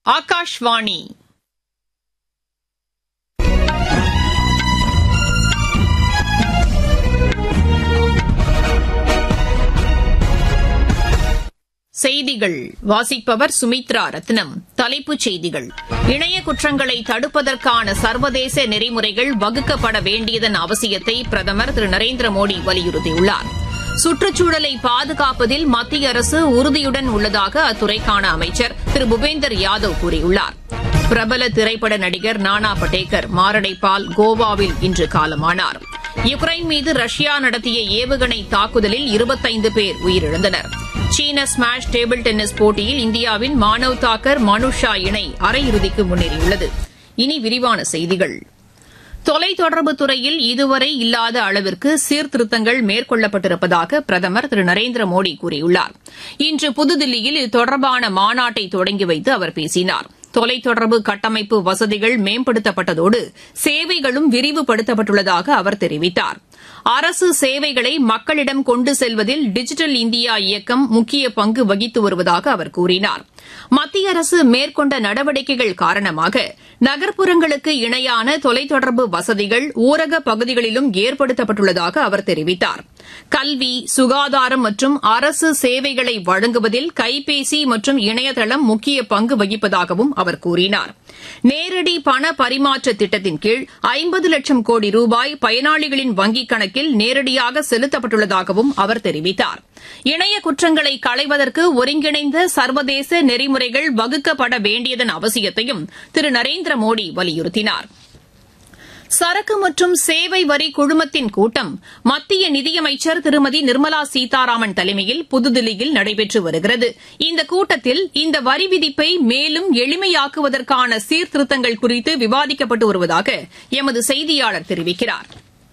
ஆகாஷ்வாணி செய்திகள் வாசிப்பவர் சுமித்ரா ரத்னம் தலைப்புச் செய்திகள் இணைய குற்றங்களை தடுப்பதற்கான சர்வதேச நெறிமுறைகள் வகுக்கப்பட வேண்டியதன் அவசியத்தை பிரதமர் திரு நரேந்திர மோடி வலியுறுத்தியுள்ளார் சுற்றுச்சூழலை பாதுகாப்பதில் மத்திய அரசு உறுதியுடன் உள்ளதாக அத்துறைக்கான அமைச்சர் திரு பூபேந்தர் யாதவ் கூறியுள்ளார் பிரபல திரைப்பட நடிகர் நானா படேகர் மாரடைப்பால் கோவாவில் இன்று காலமானார் யுக்ரைன் மீது ரஷ்யா நடத்திய ஏவுகணை தாக்குதலில் இருபத்தைந்து பேர் உயிரிழந்தனர் சீன ஸ்மாஷ் டேபிள் டென்னிஸ் போட்டியில் இந்தியாவின் மானவ் தாக்கர் மனுஷா இணை அரையிறுதிக்கு முன்னேறியுள்ளது இனி விரிவான செய்திகள் தொலைத்தொடர்பு துறையில் இதுவரை இல்லாத அளவிற்கு சீர்திருத்தங்கள் மேற்கொள்ளப்பட்டிருப்பதாக பிரதமர் திரு நரேந்திர மோடி கூறியுள்ளார் இன்று புதுதில்லியில் இது தொடர்பான மாநாட்டை தொடங்கி வைத்து அவர் பேசினார் தொலைத்தொடர்பு கட்டமைப்பு வசதிகள் மேம்படுத்தப்பட்டதோடு சேவைகளும் விரிவுபடுத்தப்பட்டுள்ளதாக அவர் தெரிவித்தார் அரசு சேவைகளை மக்களிடம் கொண்டு செல்வதில் டிஜிட்டல் இந்தியா இயக்கம் முக்கிய பங்கு வகித்து வருவதாக அவர் கூறினார் மத்திய அரசு மேற்கொண்ட நடவடிக்கைகள் காரணமாக நகர்ப்புறங்களுக்கு இணையான தொலைத்தொடர்பு வசதிகள் ஊரக பகுதிகளிலும் ஏற்படுத்தப்பட்டுள்ளதாக அவர் தெரிவித்தார் கல்வி சுகாதாரம் மற்றும் அரசு சேவைகளை வழங்குவதில் கைபேசி மற்றும் இணையதளம் முக்கிய பங்கு வகிப்பதாகவும் அவர் கூறினார் நேரடி பண பரிமாற்ற திட்டத்தின் கீழ் ஐம்பது லட்சம் கோடி ரூபாய் பயனாளிகளின் வங்கிக் கணக்கில் நேரடியாக செலுத்தப்பட்டுள்ளதாகவும் அவர் தெரிவித்தார் இணைய குற்றங்களை களைவதற்கு ஒருங்கிணைந்த சர்வதேச நெறிமுறைகள் வகுக்கப்பட வேண்டியதன் அவசியத்தையும் திரு நரேந்திர மோடி வலியுறுத்தினார் சரக்கு மற்றும் சேவை வரி குழுமத்தின் கூட்டம் மத்திய நிதியமைச்சர் திருமதி நிர்மலா சீதாராமன் தலைமையில் புதுதில்லியில் நடைபெற்று வருகிறது இந்த கூட்டத்தில் இந்த வரி விதிப்பை மேலும் எளிமையாக்குவதற்கான சீர்திருத்தங்கள் குறித்து விவாதிக்கப்பட்டு வருவதாக எமது செய்தியாளர் தெரிவிக்கிறார்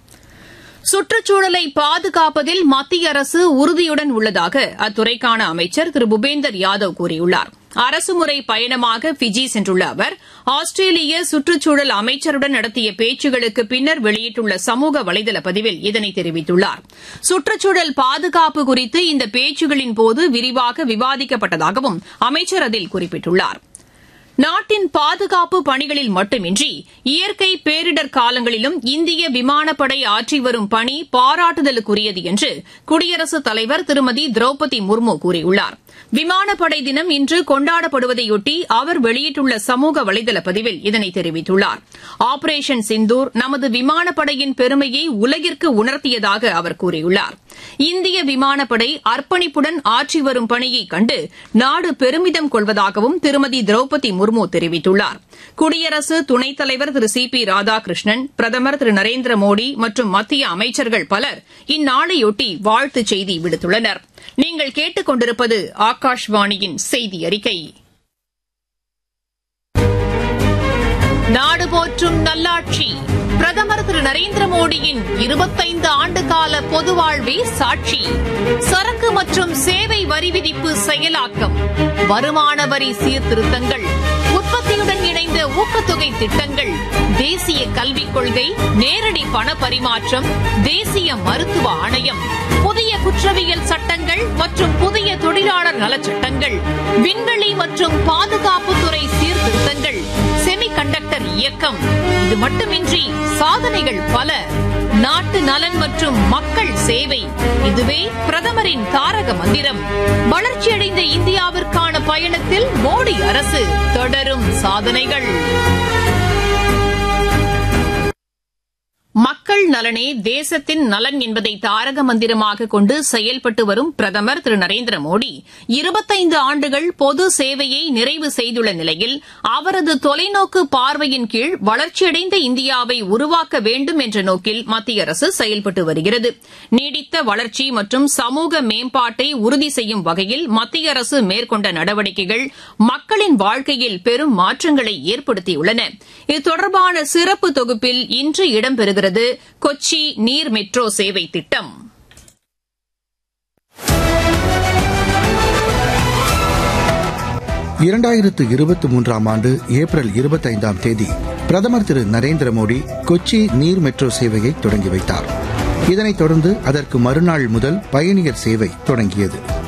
சுற்றுச்சூழலை பாதுகாப்பதில் மத்திய அரசு உறுதியுடன் உள்ளதாக அத்துறைக்கான அமைச்சர் திரு பூபேந்தர் யாதவ் கூறியுள்ளார் அரசுமுறை பயணமாக பிஜி சென்றுள்ள அவர் ஆஸ்திரேலிய சுற்றுச்சூழல் அமைச்சருடன் நடத்திய பேச்சுகளுக்கு பின்னர் வெளியிட்டுள்ள சமூக வலைதள பதிவில் இதனை தெரிவித்துள்ளார் சுற்றுச்சூழல் பாதுகாப்பு குறித்து இந்த பேச்சுகளின் போது விரிவாக விவாதிக்கப்பட்டதாகவும் அமைச்சர் அதில் குறிப்பிட்டுள்ளார் நாட்டின் பாதுகாப்பு பணிகளில் மட்டுமின்றி இயற்கை பேரிடர் காலங்களிலும் இந்திய விமானப்படை ஆற்றி வரும் பணி பாராட்டுதலுக்குரியது என்று குடியரசுத் தலைவர் திருமதி திரௌபதி முர்மு கூறியுள்ளார் விமானப்படை தினம் இன்று கொண்டாடப்படுவதையொட்டி அவர் வெளியிட்டுள்ள சமூக வலைதள பதிவில் இதனை தெரிவித்துள்ளார் ஆபரேஷன் சிந்தூர் நமது விமானப்படையின் பெருமையை உலகிற்கு உணர்த்தியதாக அவர் கூறியுள்ளார் இந்திய விமானப்படை அர்ப்பணிப்புடன் ஆற்றி வரும் பணியை கண்டு நாடு பெருமிதம் கொள்வதாகவும் திருமதி திரௌபதி முர்மு தெரிவித்துள்ளார் குடியரசு துணைத் தலைவர் திரு சி பி ராதாகிருஷ்ணன் பிரதமர் திரு நரேந்திர மோடி மற்றும் மத்திய அமைச்சர்கள் பலர் இந்நாளையொட்டி வாழ்த்துச் செய்தி விடுத்துள்ளனர் நீங்கள் கேட்டுக் கொண்டிருப்பது ஆகாஷ்வாணியின் செய்தி அறிக்கை நாடு போற்றும் நல்லாட்சி பிரதமர் திரு நரேந்திர மோடியின் இருபத்தைந்து ஆண்டுகால பொது வாழ்வே சாட்சி சரக்கு மற்றும் சேவை வரி விதிப்பு செயலாக்கம் வருமான வரி சீர்திருத்தங்கள் உற்பத்தியுடன் இணைந்த ஊக்கத்தொகை திட்டங்கள் தேசிய கல்விக் கொள்கை நேரடி பண பரிமாற்றம் தேசிய மருத்துவ ஆணையம் புதிய குற்றவியல் சட்டங்கள் மற்றும் புதிய தொழிலாளர் நலச்சட்டங்கள் விண்வெளி மற்றும் பாதுகாப்புத்துறை சீர்திருத்தங்கள் செமி கண்டக்டர் இயக்கம் இது மட்டுமின்றி சாதனைகள் பல நாட்டு நலன் மற்றும் மக்கள் சேவை இதுவே பிரதமரின் தாரக மந்திரம் வளர்ச்சியடைந்த இந்தியாவிற்கான பயணத்தில் மோடி அரசு தொடரும் சாதனைகள் மக்கள் நலனே தேசத்தின் நலன் என்பதை தாரக மந்திரமாக கொண்டு செயல்பட்டு வரும் பிரதமர் திரு நரேந்திர மோடி இருபத்தைந்து ஆண்டுகள் பொது சேவையை நிறைவு செய்துள்ள நிலையில் அவரது தொலைநோக்கு பார்வையின் கீழ் வளர்ச்சியடைந்த இந்தியாவை உருவாக்க வேண்டும் என்ற நோக்கில் மத்திய அரசு செயல்பட்டு வருகிறது நீடித்த வளர்ச்சி மற்றும் சமூக மேம்பாட்டை உறுதி செய்யும் வகையில் மத்திய அரசு மேற்கொண்ட நடவடிக்கைகள் மக்களின் வாழ்க்கையில் பெரும் மாற்றங்களை ஏற்படுத்தியுள்ளன இது தொடர்பான சிறப்பு தொகுப்பில் இன்று இடம்பெறுகிறது கொச்சி நீர் மெட்ரோ சேவை திட்டம் இரண்டாயிரத்து இருபத்தி மூன்றாம் ஆண்டு ஏப்ரல் இருபத்தைந்தாம் தேதி பிரதமர் திரு நரேந்திர மோடி கொச்சி நீர் மெட்ரோ சேவையை தொடங்கி வைத்தார் இதனைத் தொடர்ந்து அதற்கு மறுநாள் முதல் பயணியர் சேவை தொடங்கியது